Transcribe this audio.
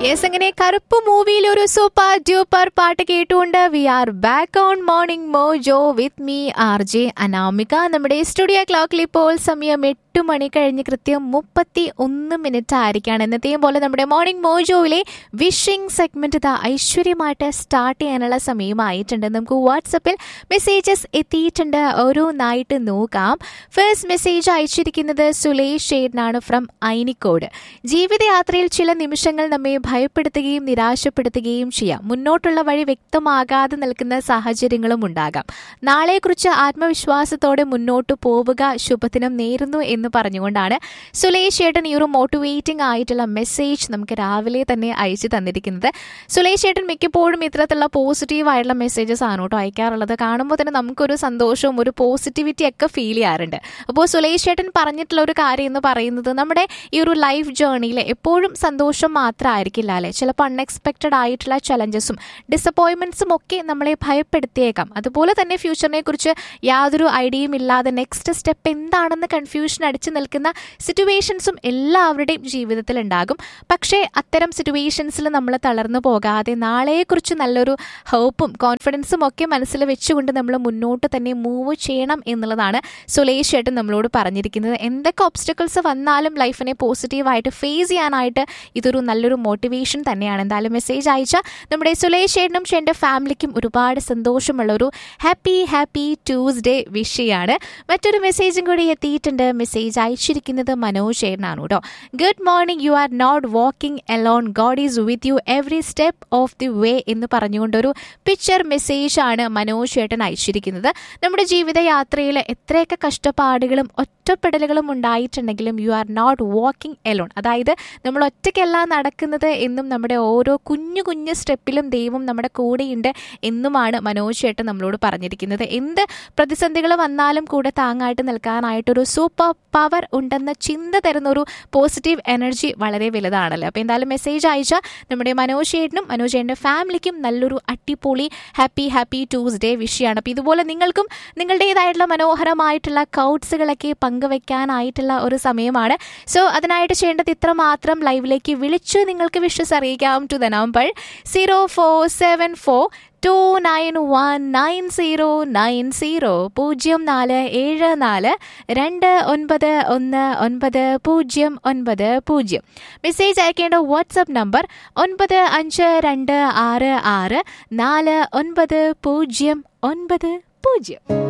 yes അങ്ങനെ കറുപ്പ് മൂവിയിൽ ഒരു സൂപ്പർ ഡ്യൂപ്പർ പാട്ട് കേട്ടുകൊണ്ട് we are back on morning mojo with me R J Anamika നമ്മുടെ സ്റ്റുഡിയോ ക്ലോക്കിൽ ഇപ്പോൾ സമയം എട്ട് മണി കഴിഞ്ഞ് കൃത്യം മുപ്പത്തി ഒന്ന് മിനിറ്റ് ആയിരിക്കാണ് എന്നത്തെയും പോലെ നമ്മുടെ മോർണിംഗ് മോജോയിലെ വിഷിംഗ് സെഗ്മെന്റ് ഇതാ ഐശ്വര്യമായിട്ട് സ്റ്റാർട്ട് ചെയ്യാനുള്ള സമയമായിട്ടുണ്ട് നമുക്ക് വാട്സപ്പിൽ മെസ്സേജസ് എത്തിയിട്ടുണ്ട് ഓരോന്നായിട്ട് നോക്കാം ഫസ്റ്റ് മെസ്സേജ് അയച്ചിരിക്കുന്നത് സുലേഷ് ഷേഡിനാണ് ഫ്രം ഐനിക്കോട് ജീവിതയാത്രയിൽ ചില നിമിഷങ്ങൾ നമ്മെ ഭയപ്പെടുത്തുകയും നിരാശപ്പെടുത്തുകയും ചെയ്യാം മുന്നോട്ടുള്ള വഴി വ്യക്തമാകാതെ നിൽക്കുന്ന സാഹചര്യങ്ങളും ഉണ്ടാകാം നാളെക്കുറിച്ച് ആത്മവിശ്വാസത്തോടെ മുന്നോട്ട് പോവുക ശുഭദിനം നേരുന്നു എന്ന് പറഞ്ഞുകൊണ്ടാണ് സുലേഷ് ചേട്ടൻ ഈ ഒരു മോട്ടിവേറ്റിംഗ് ആയിട്ടുള്ള മെസ്സേജ് നമുക്ക് രാവിലെ തന്നെ അയച്ചു തന്നിരിക്കുന്നത് സുലേഷ് ചേട്ടൻ മിക്കപ്പോഴും ഇത്തരത്തിലുള്ള പോസിറ്റീവ് ആയിട്ടുള്ള മെസ്സേജസ് ആണ് കേട്ടോ അയക്കാറുള്ളത് കാണുമ്പോൾ തന്നെ നമുക്കൊരു സന്തോഷവും ഒരു പോസിറ്റിവിറ്റി ഒക്കെ ഫീൽ ചെയ്യാറുണ്ട് അപ്പോൾ സുലേഷ് ചേട്ടൻ പറഞ്ഞിട്ടുള്ള ഒരു കാര്യം എന്ന് പറയുന്നത് നമ്മുടെ ഈ ഒരു ലൈഫ് ജേർണിയിൽ എപ്പോഴും സന്തോഷം മാത്രമായിരിക്കില്ല അല്ലേ ചിലപ്പോൾ അൺഎക്സ്പെക്റ്റഡ് ആയിട്ടുള്ള ചലഞ്ചസും ഡിസപ്പോയിൻമെന്റ്സും ഒക്കെ നമ്മളെ ഭയപ്പെടുത്തിയേക്കാം അതുപോലെ തന്നെ ഫ്യൂച്ചറിനെ കുറിച്ച് യാതൊരു ഐഡിയയും ഇല്ലാതെ നെക്സ്റ്റ് സ്റ്റെപ്പ് എന്താണെന്ന് കൺഫ്യൂഷൻ അടിച്ചു നിൽക്കുന്ന സിറ്റുവേഷൻസും എല്ലാവരുടെയും ജീവിതത്തിൽ ഉണ്ടാകും പക്ഷേ അത്തരം സിറ്റുവേഷൻസിൽ നമ്മൾ തളർന്നു പോകാതെ നാളെയെക്കുറിച്ച് നല്ലൊരു ഹോപ്പും കോൺഫിഡൻസും ഒക്കെ മനസ്സിൽ വെച്ചുകൊണ്ട് നമ്മൾ മുന്നോട്ട് തന്നെ മൂവ് ചെയ്യണം എന്നുള്ളതാണ് സുലേഷ് ചേട്ടൻ നമ്മളോട് പറഞ്ഞിരിക്കുന്നത് എന്തൊക്കെ ഒബ്സ്റ്റക്കിൾസ് വന്നാലും ലൈഫിനെ പോസിറ്റീവായിട്ട് ഫേസ് ചെയ്യാനായിട്ട് ഇതൊരു നല്ലൊരു മോട്ടിവേഷൻ തന്നെയാണ് എന്തായാലും മെസ്സേജ് അയച്ച നമ്മുടെ സുലേഷ് ചേട്ടനും എൻ്റെ ഫാമിലിക്കും ഒരുപാട് സന്തോഷമുള്ള ഒരു ഹാപ്പി ഹാപ്പി ട്യൂസ്ഡേ വിഷ് ചെയ്യാണ് മറ്റൊരു മെസ്സേജും കൂടി എത്തിയിട്ടുണ്ട് മെസ്സേജ് അയച്ചിരിക്കുന്നത് മനോജ് ചേട്ടനാണ് കേട്ടോ good morning you are not walking alone God is with you every step of the way എന്ന് പറഞ്ഞുകൊണ്ടൊരു പിക്ചർ മെസ്സേജ് ആണ് മനോജ് ചേട്ടൻ അയച്ചിരിക്കുന്നത് നമ്മുടെ ജീവിതയാത്രയിൽ എത്രയൊക്കെ കഷ്ടപ്പാടുകളും ഒറ്റപ്പെടലുകളും ഉണ്ടായിട്ടുണ്ടെങ്കിലും you are not walking alone അതായത് നമ്മൾ ഒറ്റയ്ക്കല്ല നടക്കുന്നത് എന്നും നമ്മുടെ ഓരോ കുഞ്ഞു കുഞ്ഞു സ്റ്റെപ്പിലും ദൈവം നമ്മുടെ കൂടെയുണ്ട് എന്നുമാണ് മനോജ് ചേട്ടൻ നമ്മളോട് പറഞ്ഞിരിക്കുന്നത് എന്ത് പ്രതിസന്ധികൾ വന്നാലും കൂടെ താങ്ങായിട്ട് നിൽക്കാനായിട്ടൊരു സൂപ്പർ പവർ ഉണ്ടെന്ന ചിന്ത തരുന്ന ഒരു പോസിറ്റീവ് എനർജി വളരെ വലുതാണല്ലോ അപ്പോൾ എന്തായാലും മെസ്സേജ് അയച്ച നമ്മുടെ മനോജ് ചേട്ടനും മനോജ് ചേട്ടൻ്റെ ഫാമിലിക്കും നല്ലൊരു അടിപൊളി ഹാപ്പി ഹാപ്പി ട്യൂസ്ഡേ വിഷയമാണ് അപ്പോൾ ഇതുപോലെ നിങ്ങൾക്കും നിങ്ങളുടേതായിട്ടുള്ള മനോഹരമായിട്ടുള്ള കൗട്ട്സുകളൊക്കെ പങ്കുവെക്കാനായിട്ടുള്ള ഒരു സമയമാണ് സോ അതിനായിട്ട് ചെയ്യേണ്ടത് ഇത്ര മാത്രം ലൈവിലേക്ക് വിളിച്ചു നിങ്ങൾക്ക് വിഷസ് അറിയിക്കാം to the number zero four seven four two nine one nine zero nine zero പൂജ്യം നാല് ഏഴ് നാല് രണ്ട് ഒൻപത് ഒന്ന് ഒൻപത് പൂജ്യം ഒൻപത് പൂജ്യം മെസ്സേജ് അയക്കേണ്ട വാട്സപ്പ് നമ്പർ ഒൻപത് അഞ്ച് രണ്ട് ആറ് ആറ് നാല് ഒൻപത് പൂജ്യം ഒൻപത് പൂജ്യം